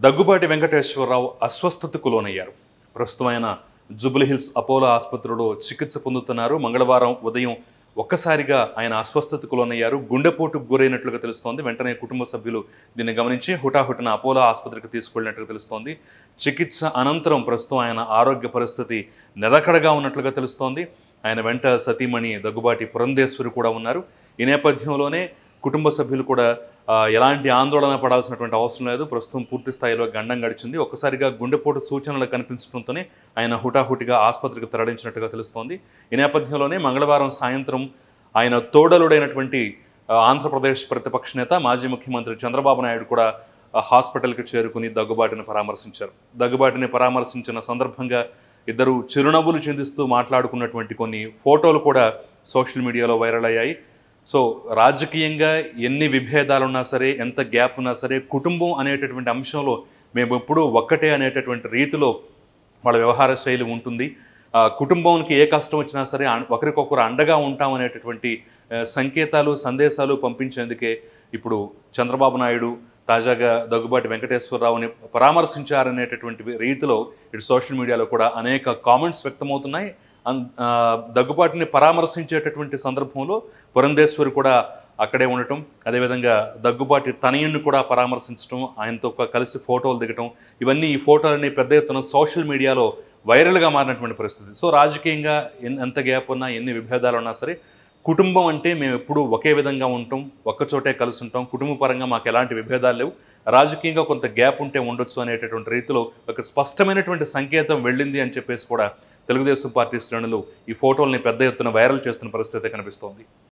దగ్గుబాటి వెంకటేశ్వరరావు అస్వస్థతకు లోనయ్యారు ప్రస్తుతం ఆయన జూబ్లీహిల్స్ అపోలో ఆసుపత్రిలో చికిత్స పొందుతున్నారు మంగళవారం ఉదయం ఒక్కసారిగా ఆయన అస్వస్థతకు లోనయ్యారు గుండెపోటుకు గురైనట్లుగా తెలుస్తోంది వెంటనే కుటుంబ సభ్యులు దీన్ని గమనించి హుటాహుటిన అపోలో ఆసుపత్రికి తీసుకెళ్లినట్లుగా తెలుస్తోంది చికిత్స అనంతరం ప్రస్తుతం ఆయన ఆరోగ్య పరిస్థితి నిలకడగా ఉన్నట్లుగా తెలుస్తోంది ఆయన వెంట సతీమణి దగ్గుబాటి పురంధేశ్వరి కూడా ఉన్నారు ఈ నేపథ్యంలోనే కుటుంబ సభ్యులు కూడా ఆ, ఎలాంటి ఆందోళన పడాల్సినటువంటి అవసరం లేదు ప్రస్తుతం పూర్తి స్థాయిలో గండం గడిచింది ఒక్కసారిగా గుండెపోటు సూచనలు కనిపించడంతోనే ఆయన హుటాహుటిగా ఆసుపత్రికి తరలించినట్టుగా తెలుస్తోంది ఈ నేపథ్యంలోనే మంగళవారం సాయంత్రం ఆయన తోడలుడైనటువంటి ఆ, ఆంధ్రప్రదేశ్ ప్రతిపక్ష నేత మాజీ ముఖ్యమంత్రి చంద్రబాబు నాయుడు కూడా ఆ, హాస్పిటల్కి చేరుకుని దగ్గుబాటిని పరామర్శించారు దగ్గుబాటిని పరామర్శించిన సందర్భంగా ఇద్దరు చిరునవ్వులు చిందిస్తూ మాట్లాడుకున్నటువంటి కొన్ని ఫోటోలు కూడా సోషల్ మీడియాలో వైరల్ అయ్యాయి సో రాజకీయంగా ఎన్ని విభేదాలు ఉన్నా సరే ఎంత గ్యాప్ ఉన్నా సరే కుటుంబం అనేటటువంటి అంశంలో మేము ఎప్పుడూ ఒక్కటే అనేటటువంటి రీతిలో వాళ్ళ వ్యవహార శైలి ఉంటుంది ఆ, కుటుంబానికి ఏ కష్టం వచ్చినా సరే అన్- ఒకరికొకరు అండగా ఉంటాం అనేటటువంటి ఆ, సంకేతాలు సందేశాలు పంపించేందుకే ఇప్పుడు చంద్రబాబు నాయుడు తాజాగా దగ్గుబాటి వెంకటేశ్వరరావుని పరామర్శించారనేటటువంటి రీతిలో ఇటు సోషల్ మీడియాలో కూడా అనేక కామెంట్స్ వ్యక్తమవుతున్నాయి అన్- ఆ, దగ్గుబాటిని పరామర్శించేటటువంటి సందర్భంలో పురంధేశ్వరి కూడా అక్కడే ఉండటం అదేవిధంగా దగ్గుబాటి తనయుణ్ణి కూడా పరామర్శించడం ఆయనతో ఒక కలిసి ఫోటోలు దిగటం ఇవన్నీ ఈ ఫోటోలన్నీ పెద్ద ఎత్తున సోషల్ మీడియాలో వైరల్గా మారినటువంటి పరిస్థితి సో రాజకీయంగా ఎన్- ఎంత గ్యాప్ ఉన్నా ఎన్ని విభేదాలు ఉన్నా సరే కుటుంబం అంటే మేము ఎప్పుడూ ఒకే విధంగా ఉంటాం ఒక్కచోటే కలిసి ఉంటాం కుటుంబ పరంగా మాకు ఎలాంటి విభేదాలు లేవు రాజకీయంగా కొంత గ్యాప్ ఉంటే ఉండొచ్చు అనేటటువంటి రీతిలో ఒక స్పష్టమైనటువంటి సంకేతం వెళ్ళింది అని చెప్పేసి కూడా తెలుగుదేశం పార్టీ శ్రేణులు ఈ ఫోటోల్ని పెద్ద ఎత్తున వైరల్ చేస్తున్న పరిస్థితి కనిపిస్తోంది